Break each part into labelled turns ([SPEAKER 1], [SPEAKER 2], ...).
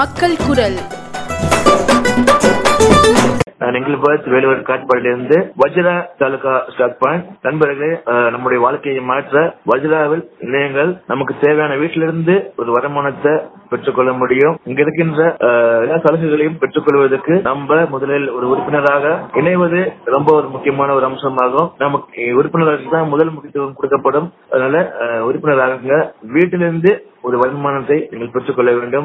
[SPEAKER 1] மக்கள் குரல்
[SPEAKER 2] நான் எங்கில்பர்த் வேலுவர் காட்பாடிலிருந்து வஜ்ரா தாலுகா ஸ்டாக் பாயிண்ட் நண்பர்களே அஹ், நம்முடைய வாழ்க்கையை மாற்ற வஜ்ராவில் இணையங்கள் நமக்கு தேவையான வீட்டிலிருந்து ஒரு வருமானத்தை பெற்றுக்கொள்ள முடியும் இங்க இருக்கின்ற அஹ், எல்லா சலுகைகளையும் பெற்றுக்கொள்வதற்கு நம்ம முதலில் ஒரு உறுப்பினராக இணைவது ரொம்ப ஒரு முக்கியமான ஒரு அம்சமாகும் நமக்கு உறுப்பினர்களுக்கு தான் முதல் முக்கியத்துவம் கொடுக்கப்படும் அதனால அஹ், உறுப்பினராக வீட்டிலிருந்து ஒரு வருமானத்தை நீங்கள் பெற்றுக்கொள்ள வேண்டும்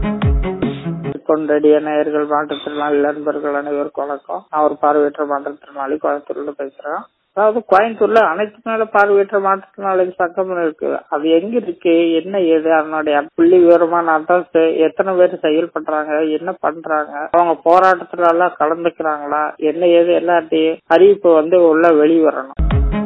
[SPEAKER 3] கொண்டடிய நேயர்கள் மாற்றுத்திறனாளி நண்பர்கள் அனைவருக்கும் வணக்கம் நான் ஒரு பார்வையற்ற மாற்றுத்திறனாளி கோயம்புத்தூர்ல பேசுறேன் அதாவது கோயம்புத்தூர்ல அனைத்து மேல பார்வையற்ற மாற்றுத்திறனாளி சங்கம் இருக்கு அது எங்க இருக்கு என்ன ஏது அதனுடைய புள்ளி விவரமான அட்ரஸ் எத்தனை பேர் செயல்படுறாங்க என்ன பண்றாங்க அவங்க போராட்டத்துல எல்லாம் கலந்துக்கிறாங்களா என்ன ஏது எல்லாத்தையும் அறிவிப்பு வந்து உள்ள வெளிவரணும்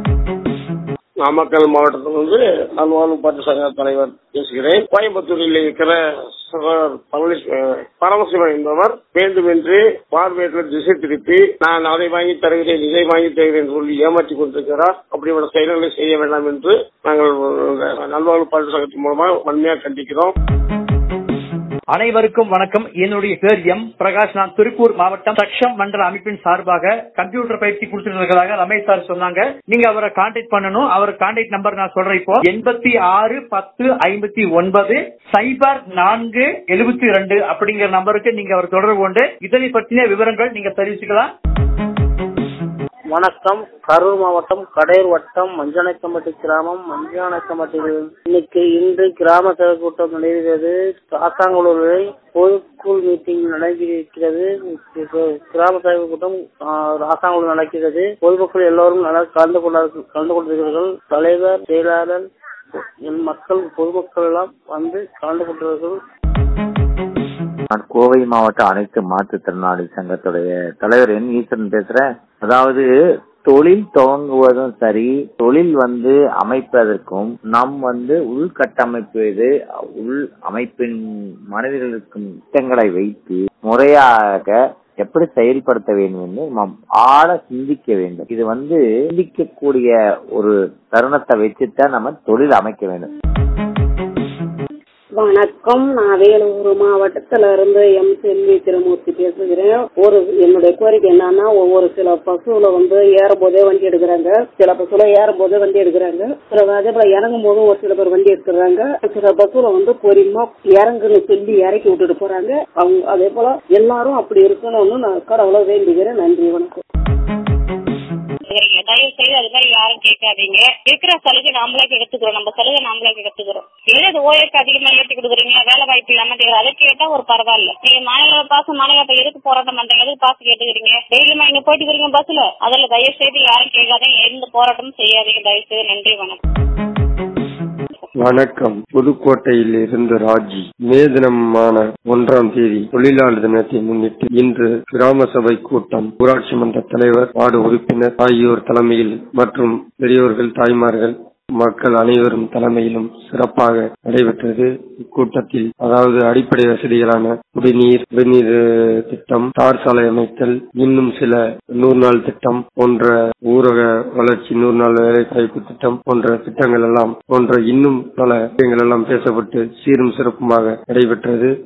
[SPEAKER 4] நாமக்கல் மாவட்டத்திலிருந்து நான் வாழும் பாட்டு சங்க தலைவர் பேசுகிறேன் கோயம்புத்தூரில் இருக்கிற சகோதரர் பழனி- அஹ் பரமசிவன் என்பவர் வேண்டுமென்று பார்வையற்ற திசை திருப்பி நான் அதை வாங்கி தருகிறேன் இதை வாங்கி தருகிறேன் என்று சொல்லி ஏமாற்றிக் கொண்டிருக்கிறார் அப்படிப்பட்ட செயல்களை செய்ய வேண்டாம் என்று நாங்கள் அஹ், நல்வாழ்வு பாட்டு சங்கத்தின் மூலமாக வன்மையாக கண்டிக்கிறோம்
[SPEAKER 5] அனைவருக்கும் வணக்கம் என்னுடைய பேர் எம் பிரகாஷ் நான் திருப்பூர் மாவட்டம் சக்ஷம் மண்டல அமைப்பின் சார்பாக கம்ப்யூட்டர் பயிற்சி கொடுத்திருக்கிறதாக ரமேஷ் சார் சொன்னாங்க நீங்க அவரை கான்டாக்ட் பண்ணணும் அவர் கான்டாக்ட் நம்பர் நான் சொல்றேன் இப்போ எண்பத்தி ஆறு பத்து ஐம்பத்தி ஒன்பது சைபர் நான்கு எழுபத்தி ரெண்டு அப்படிங்கிற நம்பருக்கு நீங்க அவர் தொடர்பு கொண்டு இதனை பற்றின விவரங்கள் நீங்க தெரிவிச்சுக்கலாம்
[SPEAKER 3] வணக்கம் கரூர் மாவட்டம் கடையூர் வட்டம் மஞ்சனக்கம்பட்டி கிராமம் மஞ்சனக்கம்பட்டியில் இன்னைக்கு இன்று கிராம சபை கூட்டம் நடைபெறுகிறது காத்தாங்குளூரில் பொதுக்குழு மீட்டிங் நடைபெறுகிறது இப்போ கிராம சபை கூட்டம் ராசாங்குளூர் நடக்கிறது பொதுமக்கள் எல்லோரும் நல்லா கலந்து கொண்டார்கள் கலந்து கொண்டிருக்கிறார்கள் தலைவர் செயலாளர் என் மக்கள் பொதுமக்கள் எல்லாம் வந்து கலந்து கொண்டார்கள்
[SPEAKER 6] நான் கோவை மாவட்ட அனைத்து மாற்றுத்திறனாளி சங்கத்துடைய தலைவர் என் ஈஸ்வரன் பேசுறேன் அதாவது தொழில் துவங்குவதும் சரி தொழில் வந்து அமைப்பதற்கும் நாம் வந்து உள்கட்டமைப்பது உள் அமைப்பின் மனிதர்கள் இருக்கும் திட்டங்களை வைத்து முறையாக எப்படி செயல்படுத்த வேண்டும் என்று நாம் ஆழ சிந்திக்க வேண்டும் இது வந்து சிந்திக்கக்கூடிய ஒரு தருணத்தை வச்சுதான் நம்ம தொழில் அமைக்க வேண்டும்
[SPEAKER 7] வணக்கம் நான் வேலூர் மாவட்டத்துல இருந்து எம் செல்வி திருமூர்த்தி பேசுகிறேன் ஒரு என்னுடைய கோரிக்கை என்னன்னா ஒவ்வொரு சில பசுல வந்து ஏறும் போதே வண்டி எடுக்கிறாங்க சில பசுல ஏறும் போதே வண்டி எடுக்கிறாங்க சில அதே போல இறங்கும் போதும் ஒரு சில பேர் வண்டி எடுக்கிறாங்க சில பசுல வந்து பொறிமா இறங்குன்னு சொல்லி இறக்கி விட்டுட்டு போறாங்க அவங்க அதே போல எல்லாரும் அப்படி இருக்கணும்னு நான் கடவுளை வேண்டிக்கிறேன் நன்றி வணக்கம்
[SPEAKER 8] கொடுக்குறீங்க தயவு செய்து அது மாதிரி யாரும் கேட்காதீங்க இருக்கிற சலுகை நாமளே எடுத்துக்கிறோம் நம்ம சலுகை நாமளே எடுத்துக்கிறோம் இல்ல இது ஓய்வுக்கு அதிகமா ஏற்றி கொடுக்குறீங்க வேலை வாய்ப்பு இல்லாம கேக்குறீங்க. அதை கேட்டா ஒரு பரவாயில்ல நீங்க மாநில பாசம் மாநில இப்ப எதுக்கு போராட்டம் பண்றீங்க எதுக்கு பாசு கேட்டுக்கிறீங்க டெய்லியுமா இங்க போயிட்டு இருக்கீங்க பஸ்ல அதுல தயவு செய்து யாரும் கேட்காதீங்க எந்த போராட்டமும் செய்யாதீங்க தயவு செய்து நன்றி வணக்கம்
[SPEAKER 9] வணக்கம் புதுக்கோட்டையில் இருந்து ராஜி மே தினமான ஒன்றாம் தேதி தொழிலாளர் தினத்தை முன்னிட்டு இன்று கிராம சபை கூட்டம் ஊராட்சி மன்ற தலைவர் வார்டு உறுப்பினர் ஆகியோர் தலைமையில் மற்றும் பெரியோர்கள் தாய்மார்கள் மக்கள் அனைவரும் தலைமையிலும் சிறப்பாக நடைபெற்றது இக்கூட்டத்தில் அதாவது அடிப்படை வசதிகளான குடிநீர் குடிநீர் அஹ், திட்டம் தார் சாலை அமைத்தல் இன்னும் சில நூறு நாள் திட்டம் போன்ற ஊரக வளர்ச்சி நூறு நாள் வேலை வாய்ப்பு திட்டம் போன்ற திட்டங்கள் எல்லாம் போன்ற இன்னும் பல விஷயங்கள் எல்லாம் பேசப்பட்டு சீரும் சிறப்புமாக நடைபெற்றது